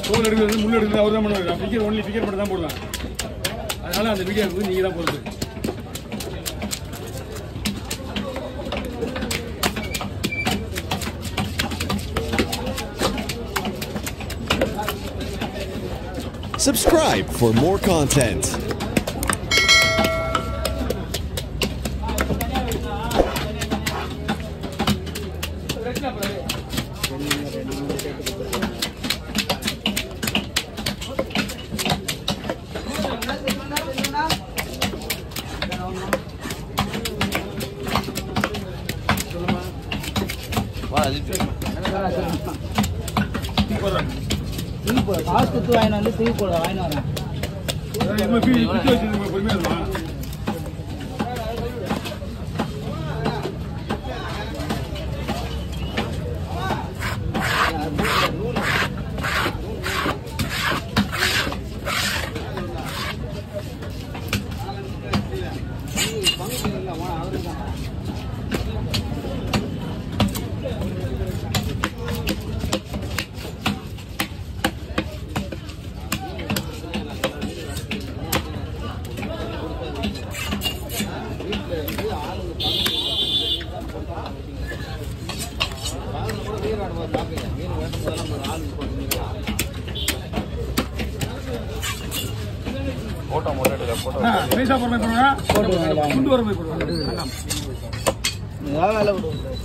தோல் எடுக்கிறது முள் எடுக்கிறது அவர் தான் பண்ணுவார் ஃபிகர் ஒன்லி ஃபிகர் மட்டும் தான் போடுவேன் அதனால அந்த வீடியோவுக்கு நீங்கள் தான் போடுறது Subscribe for more content. போடுறேன் தூக்கி போட காசு கொடுத்து வாங்கிட்டு வந்து தூக்கி போட வாங்கிட்டு வரேன் இது குச்சி வச்சு பொறுமையாக இருக்கும் நைஸாக போடுற மாதிரி போடுவேன் குண்டு வர மாதிரி போடுவேன் ஏதாவது வேலை விடுவோம்